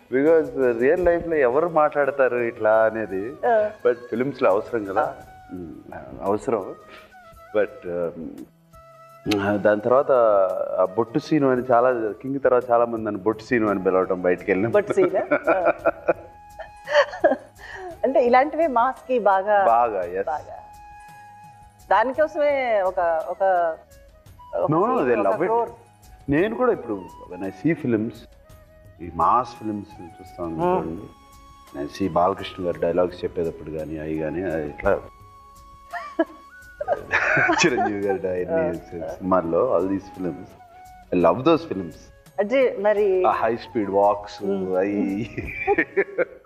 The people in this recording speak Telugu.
బికాజ్ రియల్ లైఫ్ లో ఎవరు మాట్లాడతారు ఇట్లా అనేది బట్ ఫిలిమ్స్ లో అవసరం కదా Mm, అవసరం బట్ దాని తర్వాత ఆ బొట్టు సీను అని చాలా కింగ్ తర్వాత చాలా మంది నన్ను బొట్టు సీను అని పిలవటం బయటికి వెళ్ళిన బట్ సీన్ అంటే ఇలాంటివి మాస్ కి బాగా బాగా ఎస్ బాగా దానికోసమే ఒక ఒక ఒక నో scene, దే ఒక లవ్ ఇట్ crore. నేను కూడా ఇప్పుడు వెన్ ఐ సీ ఫిలిమ్స్ ఈ మాస్ ఫిలిమ్స్ చూస్తాను చూడండి నేను సి బాలకృష్ణ గారు డైలాగ్స్ చెప్పేటప్పుడు కానీ అవి కానీ ఇట్లా చిరంజీవి గారి డైలాగ్స్ సినిమాల్లో all these films I love those films అంటే మరి హై స్పీడ్ వాక్స్ అవి